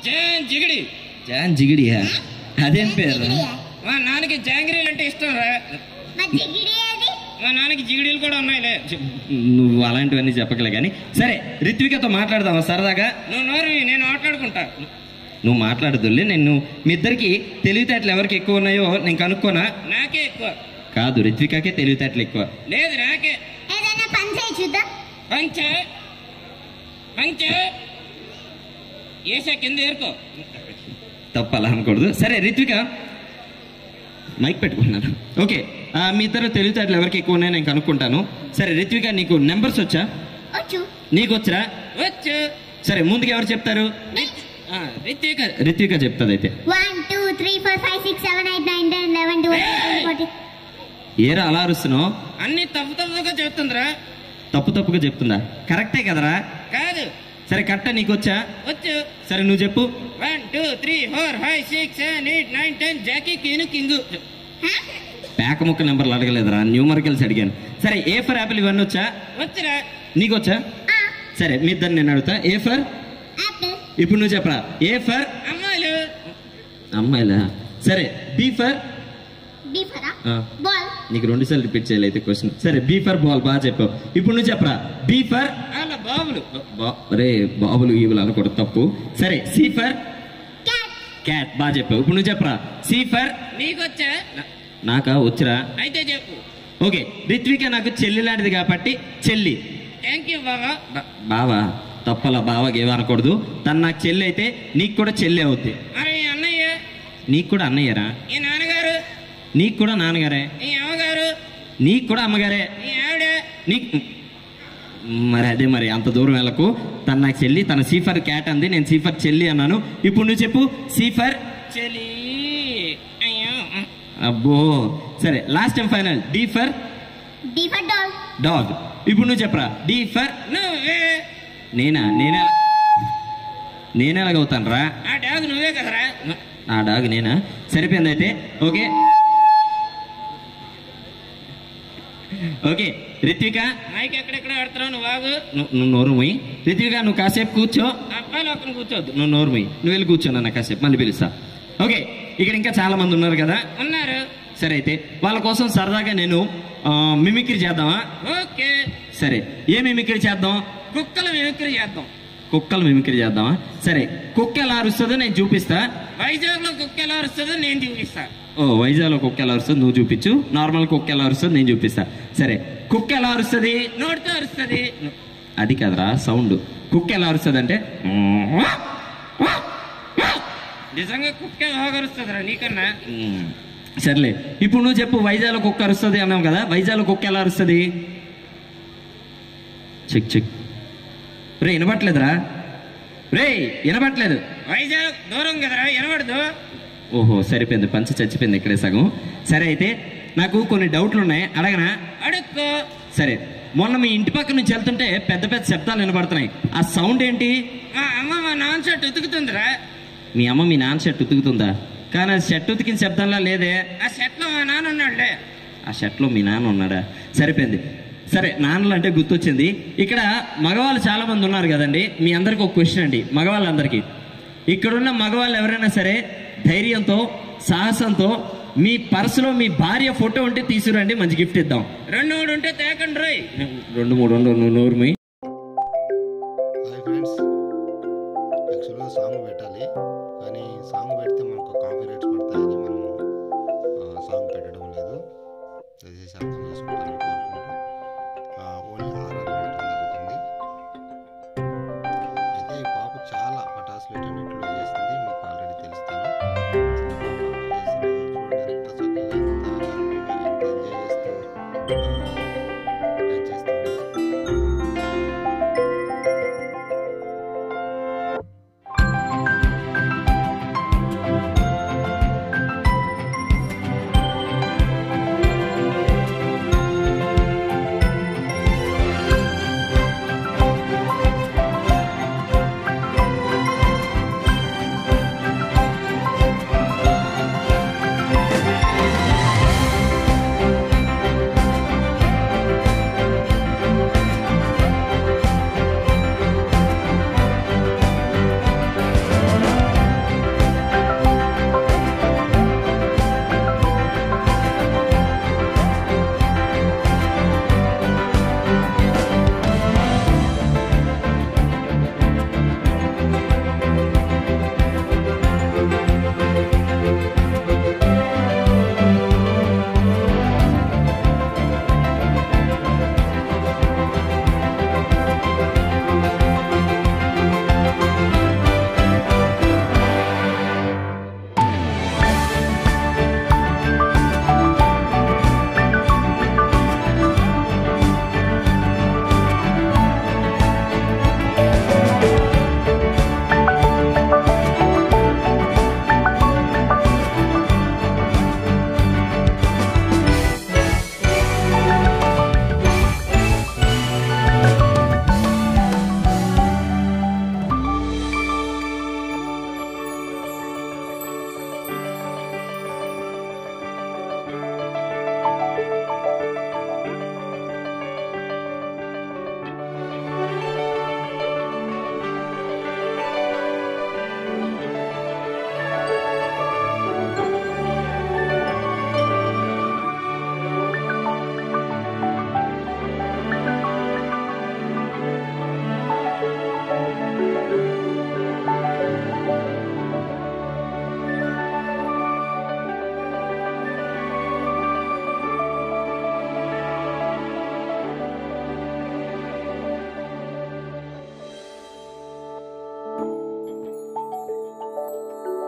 John జిగిడి John జిగిడియా అదేం పేరు మా నాన్నకి జాంగ్రీలు అంటే ఇష్టం రా మా జిగిడి ఏది మా నాన్నకి జిగిడీలు కూడా ఉన్నాయిలే నువ్వు అలాంటివన్నీ చెప్పగలే కానీ సరే రిత్వికతో మాట్లాడదామా సరదాగా నువ్వు నోరు నేను మాట్లాడుకుంటా నువ్వు మాట్లాడదులే నేను మీ ఇద్దరికి తెలివితేటలు ఎవరికి ఎక్కువ ఉన్నాయో నేను కనుక్కోనా నాకే ఎక్కువ కాదు రిత్వికకే తెలివితేటలు ఎక్కువ లేదు నాకే ఏదైనా పని చేయి చూద్దాం పంచ పంచ ఏసా కింద ఏరుకో తప్ప అలా అనకూడదు సరే రిత్విక మైక్ పెట్టుకున్నాను ఓకే ఆ, మీ ఇద్దరు తెలివితేటలు ఎవరికి ఎక్కువ ఉన్నాయో నేను కనుక్కుంటాను సరే రిత్విక నీకు నెంబర్స్ వచ్చా వచ్చు నీకు వచ్చరా వచ్చు సరే ముందుకు ఎవరు చెప్తారు ఆ, రిత్విక రిత్విక చెప్తుంది అయితే one two three four five six seven eight nine ten eleven twelve forty ఏరా అలా అరుస్తున్నావు అన్ని తప్పు తప్పుగా చెప్తుందిరా తప్పు తప్పుగా చెప్తుందా కరెక్టే కదరా కాదు సరే కరెక్టా నీకు వచ్చా వచ్చు సరే నువ్వు చెప్పు one two three four five six seven eight nine ten jack queen king పేక ముక్క నెంబర్లు అడగలేదురా న్యూమరికల్స్ అడిగాను సరే ఏ ఫర్ యాపిల్ ఇవన్నీ వచ్చా వచ్చురా నీకు వచ్చా సరే మీ ఇద్దరు నేను అడుగుతా ఏ ఫర్ యాపిల్ ఇప్పుడు నువ్వు చెప్పరా ఏ ఫర్ అమ్మాయిలు అమ్మాయిలా సరే బీ ఫర్ బి ఫరా ఆ, బాల్ నీకు రెండు సార్లు రిపీట్ చేయాలి అయితే క్వశ్చన్ సరే బీ ఫర్ బాల్ బాగా చెప్పావు ఇప్పుడు నువ్వు చెప్పరా బీ ఫర్ వాళ్ళ బాబులు రే బాబులు ఈవులు అనకూడదు తప్పు సరే సి ఫర్ క్యాట్ క్యాట్ బాగా చెప్పావు ఇప్పుడు నువ్వు చెప్పరా సి ఫర్ నీకొచ్చా నాకా వచ్చిరా అయితే చెప్పు ఓకే రిత్విక నాకు చెల్లి లాంటిది కాబట్టి చెల్లి థ్యాంక్ యూ బాబా బా- బావా తప్పలా బావకి ఏమనకూడదు తను నాకు చెల్లి అయితే నీకు కూడా చెల్లి అవుద్ది మరి ఈ అన్నయ్య నీకు కూడా అన్నయ్యరా ఈ నాన్నగారు నీకు కూడా నాన్నగారే ఈ అమ్మగారు నీకు కూడా అమ్మగారే ఈ ఆవిడ నీకు మరి అదే మరి అంత దూరం వెళ్ళకు తను నాకు చెల్లి తన సీఫర్ క్యాట్ అంది నేను సీఫర్ చెల్లి అన్నాను ఇప్పుడు నువ్వు చెప్పు సీఫర్ చెలి అయ్యో అబ్బో సరే last time final D for D for doll dog ఇప్పుడు నువ్వు చెప్పరా డీ ఫర్ నువ్వే నేనా నేనే నేనే ఎలాగవుతాను రా ఆ డాగ్ నువ్వే కదరా ఆ డాగ్ నేనా సరిపోయింది అయితే ఓకే ఓకే రిత్విక మైక్ ఎక్కడెక్కడ పెడతావు నువ్వు బాగు ను- నువ్వు నోరు మొయ్యి రిత్విక నువ్వు కాసేపు కూర్చో అబ్బాయిలు ఒక్కని కూర్చోద్దు నువ్వు నోరు మొయ్యి నువ్వు వెళ్ళి కూర్చో నాన్న కాసేపు మళ్ళీ పిలుస్తా ఓకే ఇక్కడ ఇంకా చాలా మంది ఉన్నారు కదా ఉన్నారు సరే అయితే వాళ్ళ కోసం సరదాగా నేను ఆ, మిమిక్రీ చేద్దామా ఓకే సరే ఏ మిమిక్రీ చేద్దాం కుక్కలు మిమిక్రీ చేద్దాం కుక్కలు మిమిక్రీ చేద్దామా సరే కుక్క ఎలా అరుస్తుందో నేను చూపిస్తా వైజాగ్ లో కుక్క ఎలా వస్తుందో నేను చూపిస్తా ఓ వైజాగ్లో కుక్క ఎలా అరుస్తుంది నువ్వు చూపించు నార్మల్ కుక్క ఎలా అరుస్తుంది నేను చూపిస్తా సరే కుక్క ఎలా అరుస్తుంది నోటితో అరుస్తుంది అది కదరా సౌండ్ కుక్క ఎలా అరుస్తుంది అంటే నిజంగా కుక్క బాగా అరుస్తుందిరా నీకన్నా మ్మ్. సర్లే ఇప్పుడు నువ్వు చెప్పు వైజాగ్లో కుక్క అరుస్తుంది అన్నావు కదా వైజాగ్లో కుక్క ఎలా అరుస్తుంది చెక్ చెక్ రే వినపట్లేదురా రే వినపట్లేదు వైజాగ్ దూరం కదరా వినబడదు ఓహో సరిపోయింది పంచి చచ్చిపోయింది ఇక్కడే సగం సరే అయితే నాకు కొన్ని డౌట్లు ఉన్నాయి అడగనా అడుక్కో సరే మొన్న మీ ఇంటి పక్క నుంచి వెళ్తుంటే పెద్ద పెద్ద శబ్దాలు వినపడుతున్నాయి ఆ సౌండ్ ఏంటి మా అమ్మ మా నాన్న షర్ట్ ఉతుకుతుందిరా మీ అమ్మ మీ నాన్న షర్ట్ ఉతుకుతుందా కానీ అది షర్ట్ ఉతికిన శబ్దంలా లేదే ఆ షర్ట్ లో మా నాన్న ఉన్నాడులే ఆ షర్ట్లో మీ నాన్న ఉన్నాడా సరిపోయింది సరే నాన్నలు అంటే గుర్తొచ్చింది ఇక్కడ మగవాళ్ళు చాలా మంది ఉన్నారు కదండి మీ అందరికి ఒక క్వశ్చన్ అండి మగవాళ్ళందరికీ ఇక్కడున్న మగవాళ్ళు ఎవరైనా సరే ధైర్యంతో సాహసంతో మీ పర్సులో మీ భార్య ఫోటో ఉంటే తీసుకురండి మంచి గిఫ్ట్ ఇద్దాం రెండు మూడు ఉంటే తేకండి రోయ్ రెండు మూడు రెండు నువ్వు నోరు మీ హాయ్ ఫ్రెండ్స్ యాక్చువల్గా సాంగ్ పెట్టాలి కానీ సాంగ్ పెడితే మనకు కాపీ రైట్స్ పడతాయని మనము ఆ, సాంగ్ పెట్టడం లేదు దయచేసి అర్థం చేసుకుంటారని కోరుకుంటూ ఆ, ఓన్లీ ఆర్ఆర్ పెట్టడం జరుగుతుంది అయితే ఈ పాప చాలా పటాసులు అన్నింటిలో చేసింది మీకు ఆల్రెడీ తెలుస్తాను చిన్న పాప చేసిన చూడండి ఎంత చక్కగా ఎంత హ్యాపీగా ఎంత ఎంజాయ్ చేస్తూ డాన్స్ చేస్తుంది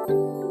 Thank